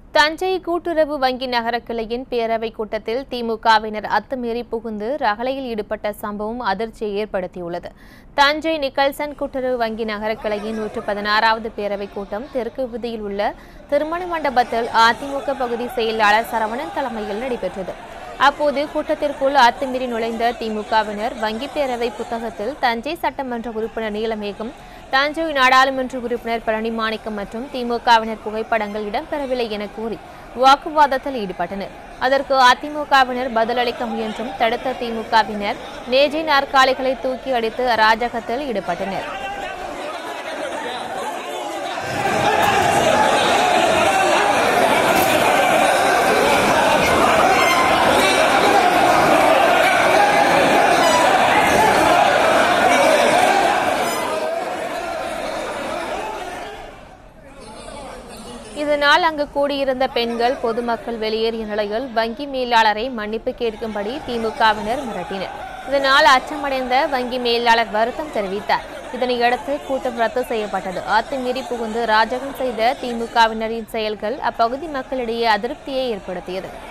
தஞ்சை கூட்டுறவு வங்கி நகர கிளையின் பேரவைக் கூட்டத்தில் திமுகவினர் அத்துமீறி புகுந்து ரகளையில் ஈடுபட்ட சம்பவம் அதிர்ச்சியை ஏற்படுத்தியுள்ளது தஞ்சை நிக்கல்சன் கூட்டுறவு வங்கி நகர கிளையின் நூற்று பதினாறாவது பேரவைக் கூட்டம் தெற்கு விதியில் உள்ள திருமண மண்டபத்தில் அதிமுக பகுதி செயலாளர் சரவணன் தலைமையில் நடைபெற்றது அப்போது கூட்டத்திற்குள் அத்துமீறி நுழைந்த திமுகவினர் வங்கி பேரவை புத்தகத்தில் தஞ்சை சட்டமன்ற உறுப்பினர் நீலமேகம் தஞ்சை நாடாளுமன்ற உறுப்பினர் பழனி மாணிக்கம் மற்றும் திமுகவினர் புகைப்படங்கள் இடம்பெறவில்லை என கூறி வாக்குவாதத்தில் ஈடுபட்டனர் அதற்கு அதிமுகவினர் பதிலளிக்க முயன்றும் தடுத்த திமுகவினர் மேஜை நாற்காலிகளை தூக்கி அடித்து அராஜகத்தில் ஈடுபட்டனர் இதனால் அங்கு கூடியிருந்த பெண்கள் பொதுமக்கள் வெளியேறிய நிலையில் வங்கி மேலாளரை மன்னிப்பு கேட்கும்படி திமுகவினர் மிரட்டினர் இதனால் அச்சமடைந்த வங்கி மேலாளர் வருத்தம் தெரிவித்தார் இதனையடுத்து கூட்டம் ரத்து செய்யப்பட்டது அத்துமீறி புகுந்து ராஜகம் செய்த திமுகவினரின் செயல்கள் அப்பகுதி மக்களிடையே அதிருப்தியை ஏற்படுத்தியது